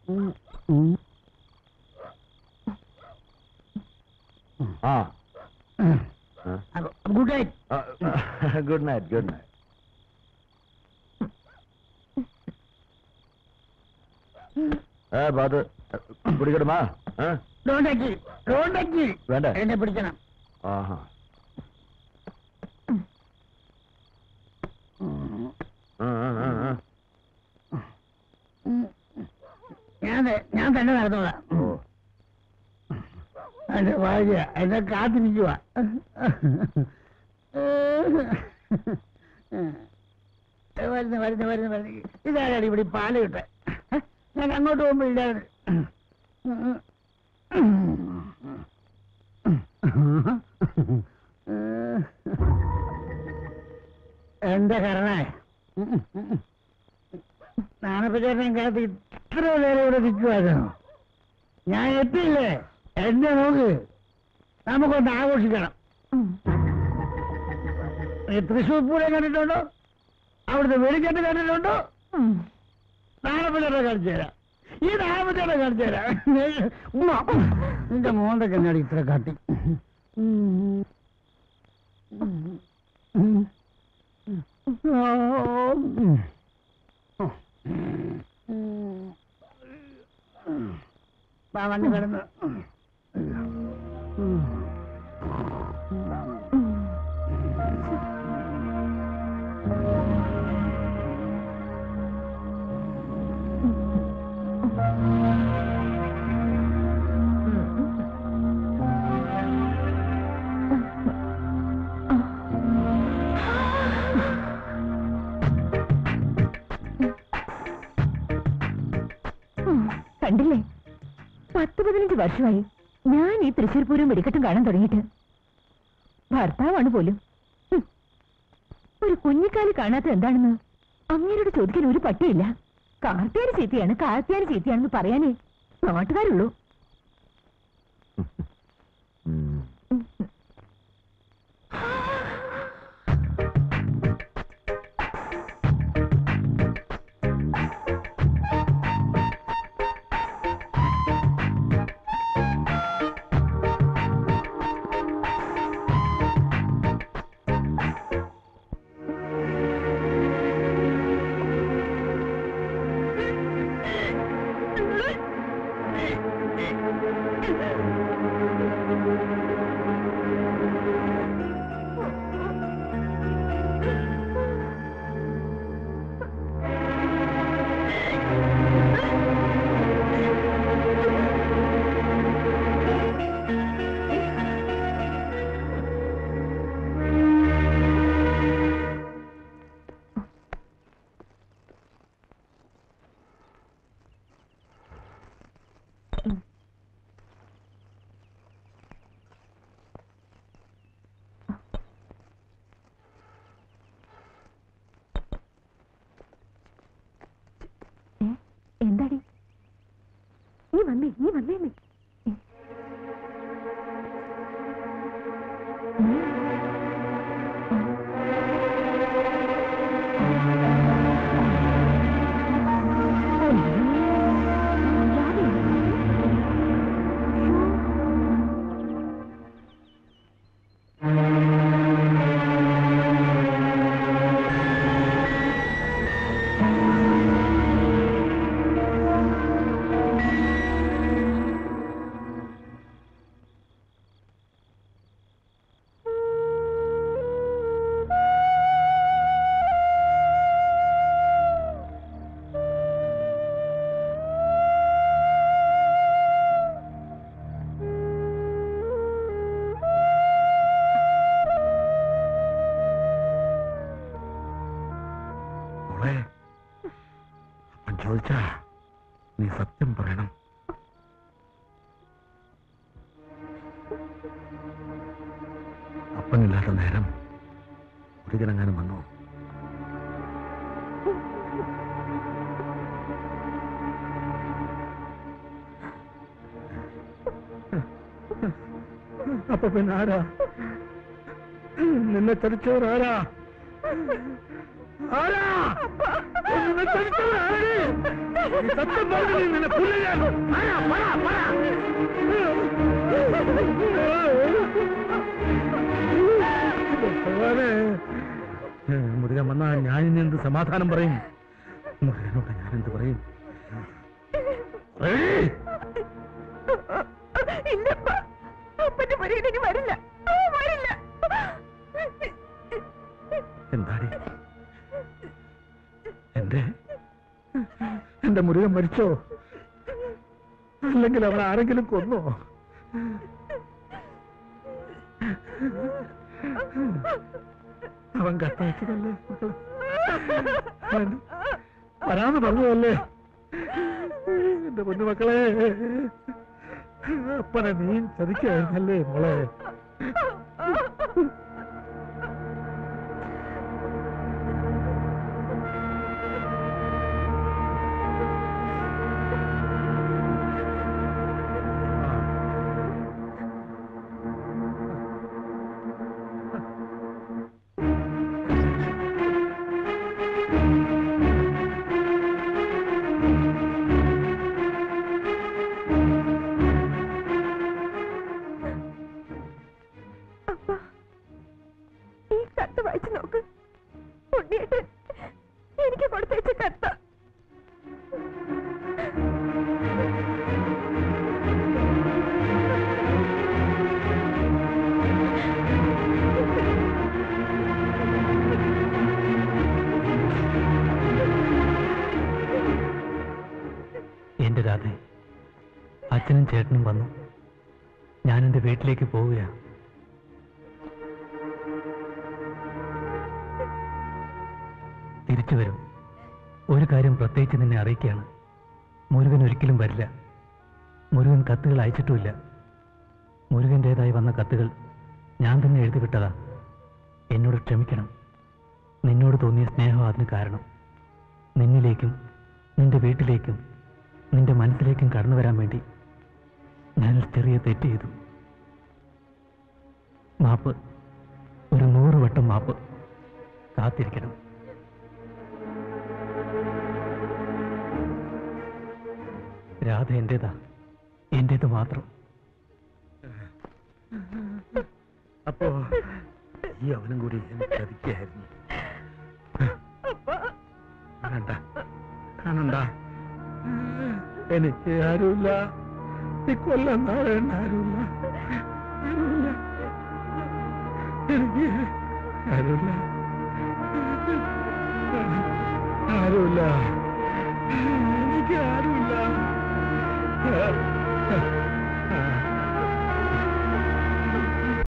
ആ good night good night good night ഏ ബാത് പിടിക്കടുമാ ഏ ഡോണ്ട് ടച്ച് ഡോണ്ട് ടച്ച് വേണ്ട എന്നെ പിടിക്കണം ആഹാ ആ, ആ, ആ, ആ. ഞാൻ ത- ഞാൻ തന്നെ നടന്നോളാം ഓ എന്റെ ഭാര്യ എന്നെ കാത്തിരിക്കുക വരുന്നു വരുന്നു വരുന്നു വരുന്നു ഇതാരാണ് ഇവിടെ ഈ പാല് കിട്ടെ ഞാൻ അങ്ങോട്ട് പോകുമ്പോ ഇല്ലാതെ എന്റെ കരണേ നാണപ്പച്ചേട്ടൻ കാത്ത് ഇത്ര നേരം ഇവിടെ നിൽക്കുമായിരുന്നു ഞാൻ എത്തിയില്ലേ എന്നെ നോക്ക് നമുക്കൊന്ന് ആഘോഷിക്കണം ഈ തൃശ്ശൂർ പൂരം കണ്ടിട്ടുണ്ടോ അവിടുത്തെ വെടിക്കെട്ട് കണ്ടിട്ടുണ്ടോ നാണപ്പച്ചേട്ടൻ കാണിച്ചു തരാം ഈ നാണപ്പച്ചേട്ടൻ കാണിച്ചു തരാം ഉമ്മ, നിന്റെ മോന്തൊക്കെ എന്നാടി ഇത്ര കാട്ടി വന്ന് കിടന്ന് കണ്ടില്ലേ പത്ത് പതിനഞ്ച് വർഷമായി ഞാൻ ഈ തൃശ്ശൂർ പൂരം വെടിക്കെട്ടും കാണാൻ തുടങ്ങിയിട്ട് ഭർത്താവാണ് പോലും ഹും. ഒരു കുഞ്ഞിക്കാലി കാണാത്ത എന്താണെന്ന് അങ്ങേരോട് ചോദിക്കാൻ ഒരു പട്ടിയില്ല കാർത്തിയാനി ചീത്തയാണ് കാർത്തിയാനി ചീത്തയാണെന്ന് പറയാനേ നാട്ടുകാരുള്ളൂ ഉം. ഏ? എന്താടി നീ വന്നേ നീ വന്നേ നീ ഏ? ഉം. മോളെ അപ്പൻ ചോദിച്ചാ നീ സത്യം പറയണം അപ്പനില്ലാത്ത നേരം ഒരിക്കലെങ്ങാനും വന്നു അപ്പൊ പിന്നെ ആരാ നിന്നെ ചതിച്ചവരാരാ ആരാ നിന്നെ ചതിച്ചവനാരടി? നീ സത്യം പറഞ്ഞു നിന്നെ കൊല്ലുകയാണ്. ആരാ? പറ, പറ. ഭഗവാനെ. മുരുകൻ വന്നാ ഞാൻ ഇനി എന്ത് സമാധാനം പറയും മുരുകനോട് ഞാൻ എന്ത് പറയും ഏയ്! ഇല്ലപ്പ അപ്പന്റെ മുരുകൻ ഇനി വരില്ല ആ, വരില്ല എന്താടി എന്റെ എന്റെ മുരുകൻ മരിച്ചോ അല്ലെങ്കിൽ അവൻ ആരെങ്കിലും കൊന്നോ അവൻ കത്തയച്ചതല്ലേ അവൻ വരാന്ന് പറഞ്ഞതല്ലേ എന്റെ പൊന്നുമക്കളെ അപ്പനെ നീ ചതിക്കായിരുന്നല്ലേ മോളെ അപ്പ ഈ കത്ത് വായിച്ചു നോക്ക് ഉണ്ണിയേട്ടൻ എനിക്ക് കൊടുത്തയച്ച കത്ത എന്റെ രാധ അച്ഛനും ചേട്ടനും വന്നു ഞാൻ എന്റെ വീട്ടിലേക്ക് പോവുകയാണ് തിരിച്ചു വരും ഒരു കാര്യം പ്രത്യേകിച്ച് നിന്നെ അറിയിക്കുകയാണ് മുരുകൻ ഒരിക്കലും വരില്ല മുരുകൻ കത്തുകൾ അയച്ചിട്ടുമില്ല മുരുകൻ്റേതായി വന്ന കത്തുകൾ ഞാൻ തന്നെ എഴുതി വിട്ടതാ എന്നോട് ക്ഷമിക്കണം നിന്നോട് തോന്നിയ സ്നേഹം അതിന് കാരണം നിന്നിലേക്കും നിന്റെ വീട്ടിലേക്കും നിന്റെ മനസ്സിലേക്കും കടന്നു വരാൻ വേണ്ടി ഞാനൊരു ചെറിയ തെറ്റ് ചെയ്തു മാപ്പ് ഒരു നൂറ് വട്ടം മാപ്പ് കാത്തിരിക്കണം രാധ എന്റേതാ എന്റേത് മാത്രം അപ്പോ ഈ അവനും കൂടി എന്നെ ചതിക്കായിരുന്നു കാണണ്ട കാണണ്ട എനിക്ക് ആരുമില്ല ഈ കൊല്ലം നാളെണ്ണ ആരുമില്ല ആരുമില്ല എനിക്ക് ആരുമില്ല ആരുമില്ല എനിക്ക് ആരുമില്ല